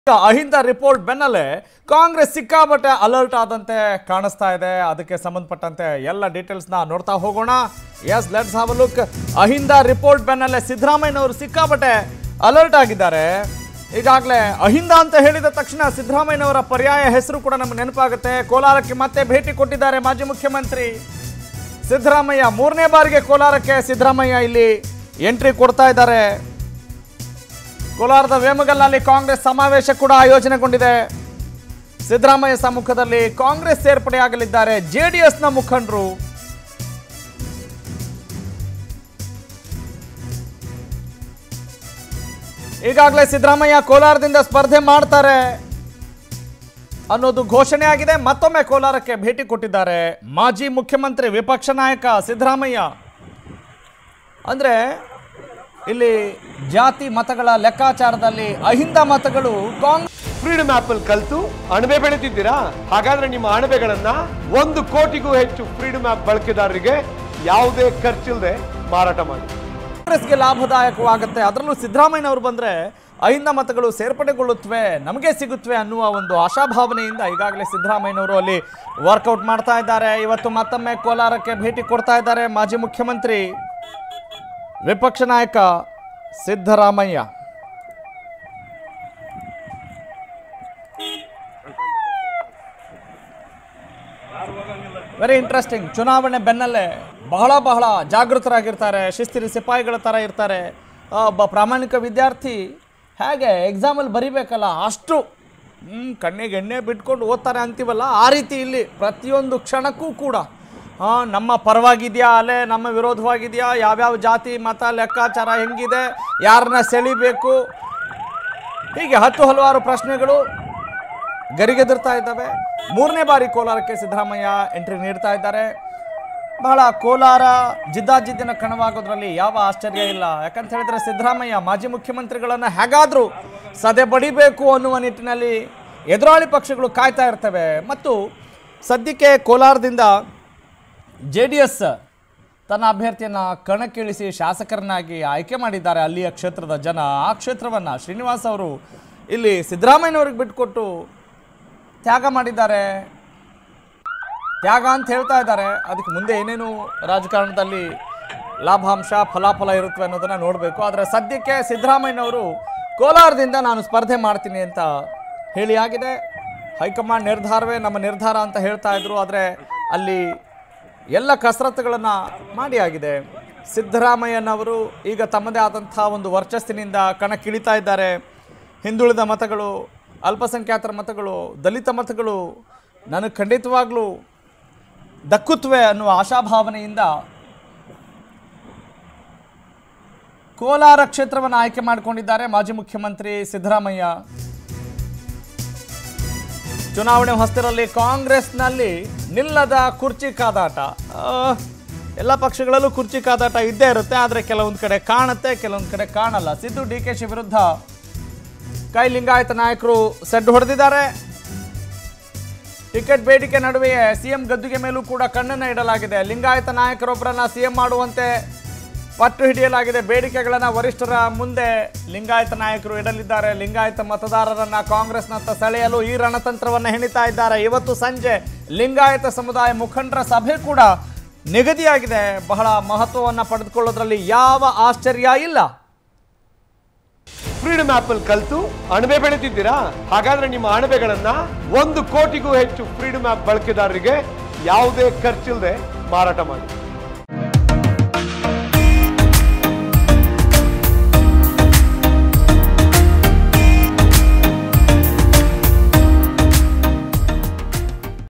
ಈಗ ಅಹಿಂದ ರಿಪೋರ್ಟ್ ಬೆನ್ನಲ್ಲೇ ಕಾಂಗ್ರೆಸ್ ಸಿಕ್ಕಾಪಟ್ಟೆ ಅಲರ್ಟ್ ಆದಂತೆ ಕಾಣಿಸ್ತಾ ಇದೆ ಅದಕ್ಕೆ ಸಂಬಂಧಪಟ್ಟಂತೆ ಎಲ್ಲ ಡೀಟೇಲ್ಸ್ನ ನೋಡ್ತಾ ಹೋಗೋಣ yes let's have look Ahinda report ಬೆನ್ನಲ್ಲೇ ಸಿದ್ದರಾಮಯ್ಯನವರು ಸಿಕ್ಕಾಪಟ್ಟೆ ಅಲರ್ಟ್ ಆಗಿದ್ದಾರೆ ಈಗಾಗಲೇ ಅಹಿಂದ ಅಂತ ಹೇಳಿದ ತಕ್ಷಣ ಸಿದ್ದರಾಮಯ್ಯನವರ ಪರ್ಯಾಯ ಹೆಸರು ಕೂಡ ನಮ್ಗೆ ನೆನಪಾಗುತ್ತೆ ಕೋಲಾರಕ್ಕೆ ಮತ್ತೆ ಭೇಟಿ ಕೊಟ್ಟಿದ್ದಾರೆ ಮಾಜಿ ಮುಖ್ಯಮಂತ್ರಿ ಸಿದ್ದರಾಮಯ್ಯ ಮೂರನೇ ಬಾರಿಗೆ ಕೋಲಾರಕ್ಕೆ ಸಿದ್ದರಾಮಯ್ಯ ಇಲ್ಲಿ ಎಂಟ್ರಿ ಕೊಡ್ತಾ ಇದ್ದಾರೆ ಕೋಲಾರದ ವೇಮಗಲ್ನಲ್ಲಿ ಕಾಂಗ್ರೆಸ್ ಸಮಾವೇಶ ಕೂಡ ಆಯೋಜನೆಗೊಂಡಿದೆ ಸಿದ್ದರಾಮಯ್ಯ ಸಮ್ಮುಖದಲ್ಲಿ ಕಾಂಗ್ರೆಸ್ ಸೇರ್ಪಡೆಯಾಗಲಿದ್ದಾರೆ ಜೆಡಿಎಸ್ನ ಮುಖಂಡರು ಈಗಾಗಲೇ ಸಿದ್ದರಾಮಯ್ಯ ಕೋಲಾರದಿಂದ ಸ್ಪರ್ಧೆ ಮಾಡ್ತಾರೆ ಅನ್ನೋದು ಘೋಷಣೆ ಆಗಿದೆ ಮತ್ತೊಮ್ಮೆ ಕೋಲಾರಕ್ಕೆ ಭೇಟಿ ಕೊಟ್ಟಿದ್ದಾರೆ ಮಾಜಿ ಮುಖ್ಯಮಂತ್ರಿ ವಿಪಕ್ಷ ನಾಯಕ ಸಿದ್ದರಾಮಯ್ಯ ಅಂದ್ರೆ ಇಲ್ಲಿ ಜಾತಿ ಮತಗಳ ಲೆಕ್ಕಾಚಾರದಲ್ಲಿ ಅಹಿಂದ ಮತಗಳು ಕಾಂಗ್ರೆಸ್ ಫ್ರೀಡಮ್ ಆಪ್ ಅಲ್ಲಿ ಕಲ್ತು ಅಣಬೆ ಬೆಳೆದಿದ್ದೀರಾ ಹಾಗಾದ್ರೆ ನಿಮ್ಮ ಅಣಬೆಗಳನ್ನ ಒಂದು ಕೋಟಿಗೂ ಹೆಚ್ಚು ಫ್ರೀಡಮ್ ಆಪ್ ಬಳಕೆದಾರರಿಗೆ ಯಾವುದೇ ಖರ್ಚಿಲ್ಲದೆ ಮಾರಾಟ ಮಾಡಿ ಕಾಂಗ್ರೆಸ್ಗೆ ಲಾಭದಾಯಕವಾಗುತ್ತೆ ಅದರಲ್ಲೂ ಸಿದ್ದರಾಮಯ್ಯನವರು ಬಂದ್ರೆ ಅಹಿಂದ ಮತಗಳು ಸೇರ್ಪಡೆಗೊಳ್ಳುತ್ತವೆ ನಮಗೆ ಸಿಗುತ್ತವೆ ಅನ್ನುವ ಒಂದು ಆಶಾಭಾವನೆಯಿಂದ ಈಗಾಗಲೇ ಸಿದ್ದರಾಮಯ್ಯನವರು ಅಲ್ಲಿ ವರ್ಕೌಟ್ ಮಾಡ್ತಾ ಇದ್ದಾರೆ ಇವತ್ತು ಮತ್ತೊಮ್ಮೆ ಕೋಲಾರಕ್ಕೆ ಭೇಟಿ ಕೊಡ್ತಾ ಇದ್ದಾರೆ ಮಾಜಿ ಮುಖ್ಯಮಂತ್ರಿ ವಿಪಕ್ಷ ನಾಯಕ ಸಿದ್ದರಾಮಯ್ಯ ವೆರಿ ಇಂಟ್ರೆಸ್ಟಿಂಗ್ ಚುನಾವಣೆ ಬೆನ್ನಲ್ಲೇ ಬಹಳ ಬಹಳ ಜಾಗೃತರಾಗಿರ್ತಾರೆ ಶಿಸ್ತಿರಿ ಸಿಪಾಯಿಗಳ ಥರ ಇರ್ತಾರೆ ಆ, ಒಬ್ಬ ಪ್ರಾಮಾಣಿಕ ವಿದ್ಯಾರ್ಥಿ ಹೇಗೆ ಎಕ್ಸಾಮಲ್ಲಿ ಬರಿಬೇಕಲ್ಲ ಅಷ್ಟು ಹ್ಮ್, ಕಣ್ಣಿಗೆ ಎಣ್ಣೆ ಬಿಟ್ಕೊಂಡು ಓದ್ತಾರೆ ಅಂತೀವಲ್ಲ ಆ ರೀತಿ ಇಲ್ಲಿ ಪ್ರತಿಯೊಂದು ಕ್ಷಣಕ್ಕೂ ಕೂಡ ಆ, ನಮ್ಮ ಪರವಾಗಿದೆಯಾ ಅಲ್ಲೇ ನಮ್ಮ ವಿರೋಧವಾಗಿದೆಯಾ ಯಾವ್ಯಾವ ಜಾತಿ ಮತ ಲೆಕ್ಕಾಚಾರ ಹೆಂಗಿದೆ ಯಾರನ್ನ ಸೆಳಿಬೇಕು ಹೀಗೆ ಹತ್ತು ಹಲವಾರು ಪ್ರಶ್ನೆಗಳು ಗರಿಗೆದರ್ತಾ ಇದ್ದಾವೆ ಮೂರನೇ ಬಾರಿ ಕೋಲಾರಕ್ಕೆ ಸಿದ್ದರಾಮಯ್ಯ ಎಂಟ್ರಿ ನೀಡ್ತಾ ಇದ್ದಾರೆ ಬಹಳ ಕೋಲಾರ ಜಿದ್ದಾಜಿದ್ದಿನ ಕಣವಾಗೋದ್ರಲ್ಲಿ ಯಾವ ಆಶ್ಚರ್ಯ ಇಲ್ಲ ಯಾಕಂತ ಹೇಳಿದ್ರೆ ಸಿದ್ದರಾಮಯ್ಯ ಮಾಜಿ ಮುಖ್ಯಮಂತ್ರಿಗಳನ್ನು ಹೇಗಾದರೂ ಸದೆ ಬಡಿಬೇಕು ಅನ್ನುವ ನಿಟ್ಟಿನಲ್ಲಿ ಎದುರಾಳಿ ಪಕ್ಷಗಳು ಕಾಯ್ತಾ ಇರ್ತವೆ ಮತ್ತು ಸದ್ಯಕ್ಕೆ ಕೋಲಾರದಿಂದ ಜೆ ಡಿ ಎಸ್ ತನ್ನ ಅಭ್ಯರ್ಥಿಯನ್ನು ಕಣಕ್ಕಿಳಿಸಿ ಶಾಸಕರನ್ನಾಗಿ ಆಯ್ಕೆ ಮಾಡಿದ್ದಾರೆ ಅಲ್ಲಿಯ ಕ್ಷೇತ್ರದ ಜನ ಆ ಕ್ಷೇತ್ರವನ್ನು ಶ್ರೀನಿವಾಸ್ ಅವರು ಇಲ್ಲಿ ಸಿದ್ದರಾಮಯ್ಯನವ್ರಿಗೆ ಬಿಟ್ಟುಕೊಟ್ಟು ತ್ಯಾಗ ಮಾಡಿದ್ದಾರೆ ತ್ಯಾಗ ಅಂತ ಹೇಳ್ತಾ ಇದ್ದಾರೆ ಅದಕ್ಕೆ ಮುಂದೆ ಏನೇನು ರಾಜಕಾರಣದಲ್ಲಿ ಲಾಭಾಂಶ ಫಲಾಫಲ ಇರುತ್ತವೆ ಅನ್ನೋದನ್ನ ನೋಡಬೇಕು ಆದರೆ ಸದ್ಯಕ್ಕೆ ಸಿದ್ದರಾಮಯ್ಯನವರು ಕೋಲಾರದಿಂದ ನಾನು ಸ್ಪರ್ಧೆ ಮಾಡ್ತೀನಿ ಅಂತ ಹೇಳಿ ಆಗಿದೆ ಹೈಕಮಾಂಡ್ ನಿರ್ಧಾರವೇ ನಮ್ಮ ನಿರ್ಧಾರ ಅಂತ ಹೇಳ್ತಾ ಇದ್ರು ಆದರೆ ಅಲ್ಲಿ ಎಲ್ಲ ಕಸರತ್ತುಗಳನ್ನು ಮಾಡಿ ಆಗಿದೆ ಸಿದ್ದರಾಮಯ್ಯನವರು ಈಗ ತಮ್ಮದೇ ಆದಂಥ ಒಂದು ವರ್ಚಸ್ಸಿನಿಂದ ಕಣಕ್ಕಿಳಿತಾ ಇದ್ದಾರೆ ಹಿಂದುಳಿದ ಮತಗಳು ಅಲ್ಪಸಂಖ್ಯಾತರ ಮತಗಳು ದಲಿತ ಮತಗಳು ನನಗೆ ಖಂಡಿತವಾಗ್ಲೂ ದಕ್ಕುತ್ತವೆ ಅನ್ನುವ ಆಶಾಭಾವನೆಯಿಂದ ಕೋಲಾರ ಕ್ಷೇತ್ರವನ್ನು ಆಯ್ಕೆ ಮಾಡಿಕೊಂಡಿದ್ದಾರೆ ಮಾಜಿ ಮುಖ್ಯಮಂತ್ರಿ ಸಿದ್ದರಾಮಯ್ಯ ಚುನಾವಣೆ ಹೊಸ್ತರಲ್ಲಿ ಕಾಂಗ್ರೆಸ್ನಲ್ಲಿ ನಿಲ್ಲದ ಕುರ್ಚಿ ಕಾದಾಟ ಆ, ಎಲ್ಲ ಪಕ್ಷಗಳಲ್ಲೂ ಕುರ್ಚಿ ಕಾದಾಟ ಇದ್ದೇ ಇರುತ್ತೆ ಆದರೆ ಕೆಲವೊಂದು ಕಡೆ ಕಾಣುತ್ತೆ ಕೆಲವೊಂದು ಕಡೆ ಕಾಣಲ್ಲ ಸಿದ್ದು ಡಿ ಕೆ ಶಿ ವಿರುದ್ಧ ಕೈ ಲಿಂಗಾಯತ ನಾಯಕರು ಸೆಡ್ ಹೊಡೆದಿದ್ದಾರೆ ಟಿಕೆಟ್ ಬೇಡಿಕೆ ನಡುವೆಯೇ ಸಿಎಂ ಗದ್ದುಗೆ ಮೇಲೂ ಕೂಡ ಕಣ್ಣನ್ನು ಇಡಲಾಗಿದೆ ಲಿಂಗಾಯತ ನಾಯಕರೊಬ್ಬರನ್ನ ಸಿಎಂ ಮಾಡುವಂತೆ ಪಟ್ಟು ಹಿಡಿಯಲಾಗಿದೆ ಬೇಡಿಕೆಗಳನ್ನು ವರಿಷ್ಠರ ಮುಂದೆ ಲಿಂಗಾಯತ ನಾಯಕರು ಇಡಲಿದ್ದಾರೆ ಲಿಂಗಾಯತ ಮತದಾರರನ್ನ ಕಾಂಗ್ರೆಸ್ನತ್ತ ಸೆಳೆಯಲು ಈ ರಣತಂತ್ರವನ್ನು ಹೆಣಿತಾ ಇದ್ದಾರೆ ಇವತ್ತು ಸಂಜೆ ಲಿಂಗಾಯತ ಸಮುದಾಯ ಮುಖಂಡರ ಸಭೆ ಕೂಡ ನಿಗದಿಯಾಗಿದೆ ಬಹಳ ಮಹತ್ವವನ್ನು ಪಡೆದುಕೊಳ್ಳೋದ್ರಲ್ಲಿ ಯಾವ ಆಶ್ಚರ್ಯ ಇಲ್ಲ ಫ್ರೀಡಮ್ ಆಪ್ ಅಲ್ಲಿ ಕಲ್ತು ಅಣಬೆ ಬೆಳೆದಿದ್ದೀರಾ ಹಾಗಾದ್ರೆ ನಿಮ್ಮ ಅಣಬೆಗಳನ್ನ ಒಂದು ಕೋಟಿಗೂ ಹೆಚ್ಚು ಫ್ರೀಡಮ್ ಆಪ್ ಬಳಕೆದಾರರಿಗೆ ಯಾವುದೇ ಖರ್ಚಿಲ್ಲದೆ ಮಾರಾಟ ಮಾಡಿ